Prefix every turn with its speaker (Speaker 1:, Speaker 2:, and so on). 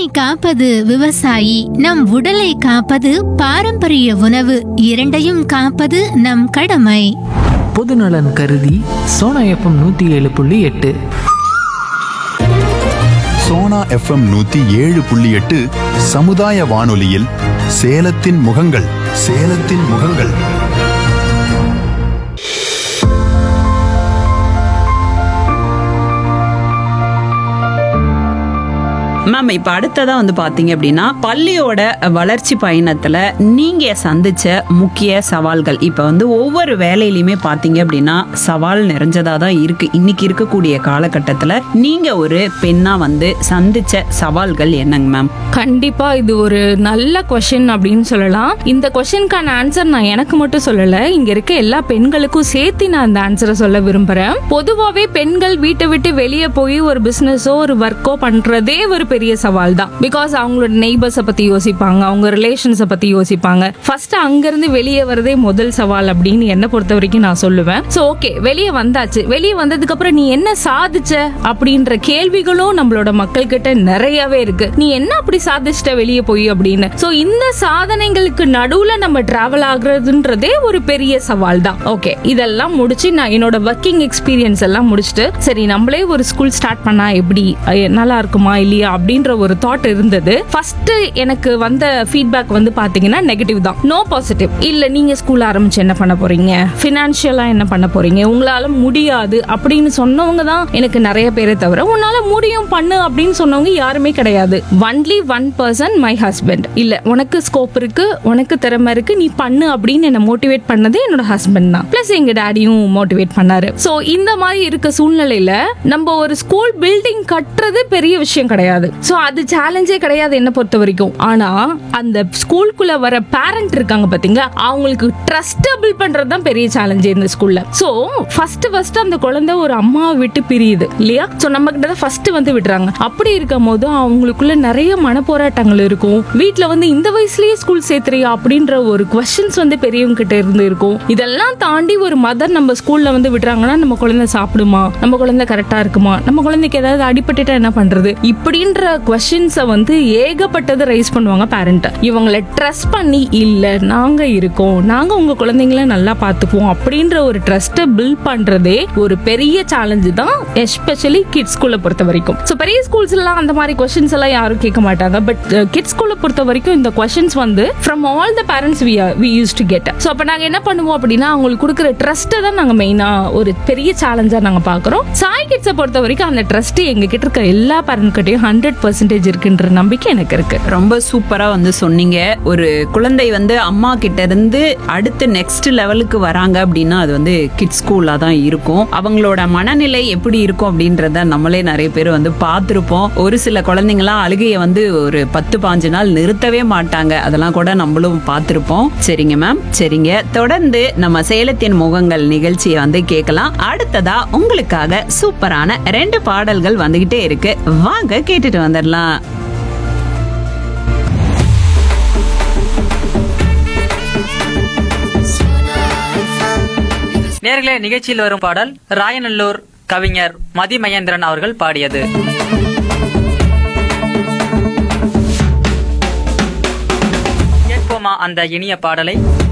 Speaker 1: காப்பது விவசாயி நம் உடலை காப்பது பாரம்பரிய உணவு இரண்டையும் காப்பது நம் கடமை
Speaker 2: பொதுநலன் கருதி சோனா எஃப்எம் நூற்றி ஏழு புள்ளி எட்டு
Speaker 3: சோனா எஃப்எம் நூத்தி ஏழு புள்ளி எட்டு சமுதாய வானொலியில் சேலத்தின் முகங்கள் சேலத்தின் முகங்கள்
Speaker 4: மேம் இப்ப அடுத்ததா வந்து பாத்தீங்க அப்படின்னா பள்ளியோட வளர்ச்சி பயணத்துல நீங்க சந்திச்ச முக்கிய சவால்கள் இப்ப வந்து ஒவ்வொரு வேலையிலுமே பாத்தீங்க அப்படின்னா சவால் நிறைஞ்சதா தான் இருக்கு இன்னைக்கு இருக்கக்கூடிய காலகட்டத்துல நீங்க ஒரு பெண்ணா வந்து சந்திச்ச சவால்கள் என்னங்க மேம்
Speaker 5: கண்டிப்பா இது ஒரு நல்ல கொஷின் அப்படின்னு சொல்லலாம் இந்த கொஷினுக்கான ஆன்சர் நான் எனக்கு மட்டும் சொல்லல இங்க இருக்க எல்லா பெண்களுக்கும் சேர்த்து நான் அந்த ஆன்சரை சொல்ல விரும்புறேன் பொதுவாவே பெண்கள் வீட்டை விட்டு வெளியே போய் ஒரு பிசினஸோ ஒரு ஒர்க்கோ பண்றதே ஒரு பெரிய சவால் தான் பிகாஸ் அவங்களோட நெய்பர்ஸை பத்தி யோசிப்பாங்க அவங்க ரிலேஷன்ஸை பத்தி யோசிப்பாங்க ஃபர்ஸ்ட் அங்கிருந்து வெளியே வரதே முதல் சவால் அப்படின்னு என்ன பொறுத்த வரைக்கும் நான் சொல்லுவேன் சோ ஓகே வெளியே வந்தாச்சு வெளியே வந்ததுக்கு அப்புறம் நீ என்ன சாதிச்ச அப்படின்ற கேள்விகளும் நம்மளோட மக்கள் கிட்ட நிறையவே இருக்கு நீ என்ன அப்படி சாதிச்சிட்ட வெளியே போய் அப்படின்னு சோ இந்த சாதனைகளுக்கு நடுவுல நம்ம டிராவல் ஆகுறதுன்றதே ஒரு பெரிய சவால் தான் ஓகே இதெல்லாம் முடிச்சு நான் என்னோட ஒர்க்கிங் எக்ஸ்பீரியன்ஸ் எல்லாம் முடிச்சுட்டு சரி நம்மளே ஒரு ஸ்கூல் ஸ்டார்ட் பண்ணா எப்படி அஹ் நல்லா இருக்குமா இல்லையா அப்படின்ற ஒரு தாட் இருந்தது ஃபர்ஸ்ட் எனக்கு வந்த ஃபீட்பேக் வந்து பாத்தீங்கன்னா நெகட்டிவ் தான் நோ பாசிட்டிவ் இல்ல நீங்க ஸ்கூல் ஆரம்பிச்சு என்ன பண்ண போறீங்க பினான்சியலா என்ன பண்ண போறீங்க உங்களால முடியாது அப்படின்னு சொன்னவங்க தான் எனக்கு நிறைய பேரை தவிர உன்னால முடியும் பண்ணு அப்படின்னு சொன்னவங்க யாருமே கிடையாது only one person my husband இல்ல உனக்கு ஸ்கோப் இருக்கு உனக்கு திறமை இருக்கு நீ பண்ணு அப்படின்னு என்ன மோட்டிவேட் பண்ணது என்னோட ஹஸ்பண்ட் தான் பிளஸ் எங்க டேடியும் மோட்டிவேட் பண்ணாரு சோ இந்த மாதிரி இருக்க சூழ்நிலையில நம்ம ஒரு ஸ்கூல் பில்டிங் கட்டுறது பெரிய விஷயம் கிடையாது சோ அது சேலஞ்சே கிடையாது என்ன பொறுத்த வரைக்கும் ஆனா அந்த ஸ்கூலுக்குள்ள வர பேரண்ட் இருக்காங்க பாத்தீங்களா அவங்களுக்கு ட்ரஸ்ட் பில்ட் பண்றது தான் பெரிய சேலஞ்ச் இந்த ஸ்கூல்ல சோ ஃபர்ஸ்ட் ஃபர்ஸ்ட் அந்த குழந்தை ஒரு அம்மாவை விட்டு பிரியுது இல்லையா சோ நம்ம கிட்ட தான் ஃபர்ஸ்ட் வந்து விடுறாங்க அப்படி இருக்கும் போது அவங்களுக்குள்ள நிறைய மனப்போராட்டங்கள் இருக்கும் வீட்ல வந்து இந்த வயசுலயே ஸ்கூல் சேர்த்துறியா அப்படின்ற ஒரு கொஸ்டின்ஸ் வந்து பெரியவங்க கிட்ட இருந்து இருக்கும் இதெல்லாம் தாண்டி ஒரு மதர் நம்ம ஸ்கூல்ல வந்து விடுறாங்கன்னா நம்ம குழந்தை சாப்பிடுமா நம்ம குழந்தை கரெக்டா இருக்குமா நம்ம குழந்தைக்கு ஏதாவது அடிபட்டுட்டா என்ன பண்றது இப்படின்ற கொஸ்டின்ஸை வந்து ஏகப்பட்டது ரைஸ் பண்ணுவாங்க பேரண்ட் இவங்களை ட்ரஸ்ட் பண்ணி இல்ல நாங்க இருக்கோம் நாங்க உங்க குழந்தைங்கள நல்லா பாத்துக்குவோம் அப்படின்ற ஒரு ட்ரஸ்ட்டை பில்ட் பண்றதே ஒரு பெரிய சேலஞ்சு தான் எஸ்பெஷலி கிட்ஸ் ஸ்கூலை பொறுத்த வரைக்கும் ஸோ பெரிய ஸ்கூல்ஸ் எல்லாம் அந்த மாதிரி கொஸ்டின்ஸ் எல்லாம் யாரும் கேட்க மாட்டாங்க பட் கிட்ஸ் ஸ்கூலை பொறுத்த வரைக்கும் இந்த கொஸ்டின்ஸ் வந்து from all the parents we we use to get so அப்போ நாங்கள் என்ன பண்ணுவோம் அப்படின்னா அவங்களுக்கு கொடுக்குற ட்ரஸ்ட்டை தான் நாங்கள் மெயினாக ஒரு பெரிய சேலஞ்சாக நாங்கள் பார்க்குறோம் சாய் கிட்ஸை பொறுத்த வரைக்கும் அந்த ட்ரஸ்ட் எங்க கிட்ட இருக்க எல்லா பேரண்ட் கிட்டையும் ஹண்ட்ரட் பர்சன்டேஜ் இருக்குன்ற நம்பிக்கை எனக்கு இருக்கு
Speaker 4: ரொம்ப சூப்பரா வந்து சொன்னீங்க ஒரு குழந்தை வந்து அம்மா கிட்ட இருந்து அடுத்து நெக்ஸ்ட் லெவலுக்கு வராங்க அப்படின்னா அது வந்து கிட்ஸ் ஸ்கூலா தான் இருக்கும் அவங்களோட மனநிலை எப்படி இருக்கும் அப்படின்றத நம்மளே நிறைய பேர் வந்து பார்த்துருப்போம் ஒரு சில குழந்தைங்களாம் அழுகையை வந்து ஒரு பத்து பாஞ்சு நாள் நிறுத்தவே மாட்டாங்க அதெல்லாம் கூட நம்மளும் பார்த்துருப்போம் சரிங்க மேம் சரிங்க தொடர்ந்து நம்ம சேலத்தின் முகங்கள் நிகழ்ச்சியை வந்து கேட்கலாம் அடுத்ததா உங்களுக்காக சூப்பரான ரெண்டு பாடல்கள் வந்துகிட்டே இருக்கு வாங்க கேட்டுட்டு வந்துடலாம்
Speaker 6: நேர்களே நிகழ்ச்சியில் வரும் பாடல் ராயநல்லூர் கவிஞர் மதி மகேந்திரன் அவர்கள் பாடியது கேட்போமா அந்த இனிய பாடலை